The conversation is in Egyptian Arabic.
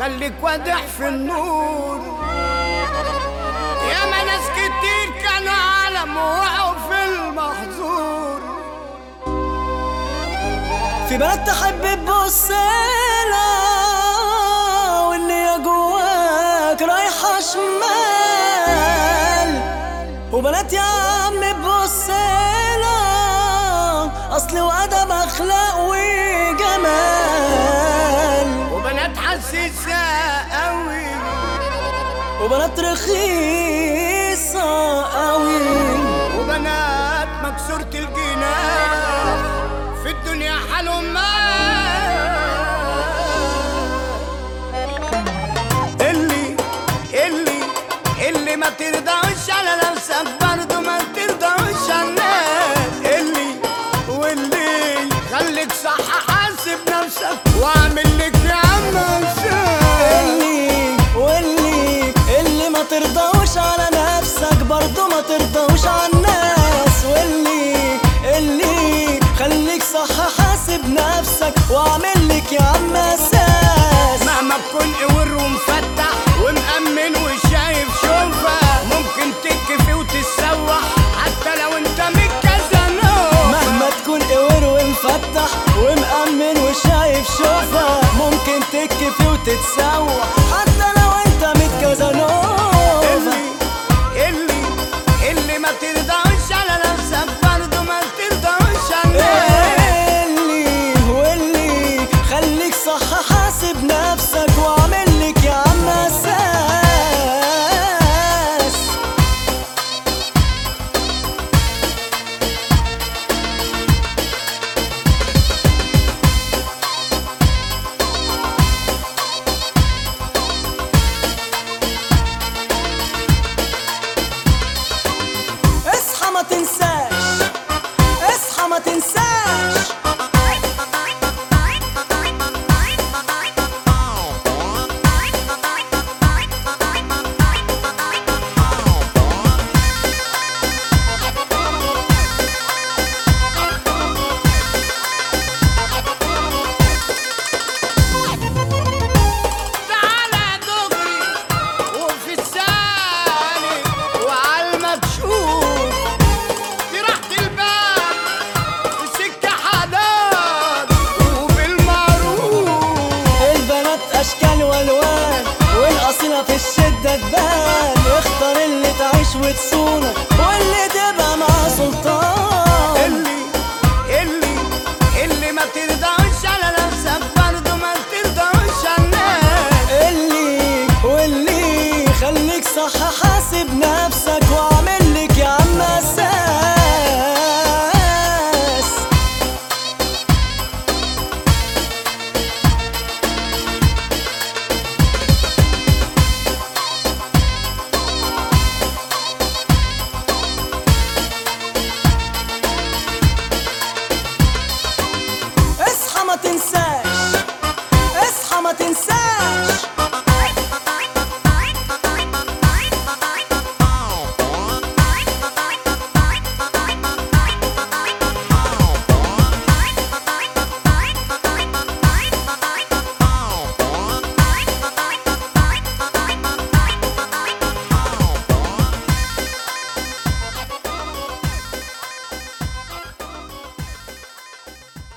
خليك وادح في النور يا ما ناس كتير كانوا عالم وقعوا في المحظور في بنات تحب تبص لها واللي جواك رايحة شمال وبنات يا عم تبص لها أصل وأدب أخلاق وجمال وبنات حسيسة قوي وبنات رخيصة قوي وبنات مكسورة الجناح في الدنيا حالهم ما اللي اللي اللي ما ترضاش على نفسك برضه ما ترضاش على الناس اللي واللي خليك صح حاسب نفسك واعمل لك يا عم حساب. اللي واللي اللي ما ترضوش على نفسك برضو ما ترضوش على الناس واللي اللي خليك صح حاسب نفسك واعمل لك يا عم اساس مهما تكون قور ومفتح ومأمن وشايف شوفة ممكن تكفي وتتسوح حتى لو انت متكزنوف مهما تكون قور ومفتح ومأمن وشايف شوفة ممكن تكفي وتتسوح حتى لو انت متكزنوفة اللي اللي اللي ما ترضاش على نفسك برضه ما ترضاش على الناس اللي واللي خليك صح حاسب نفسك واعمل لك يا عم اساس اصحى ما تنساش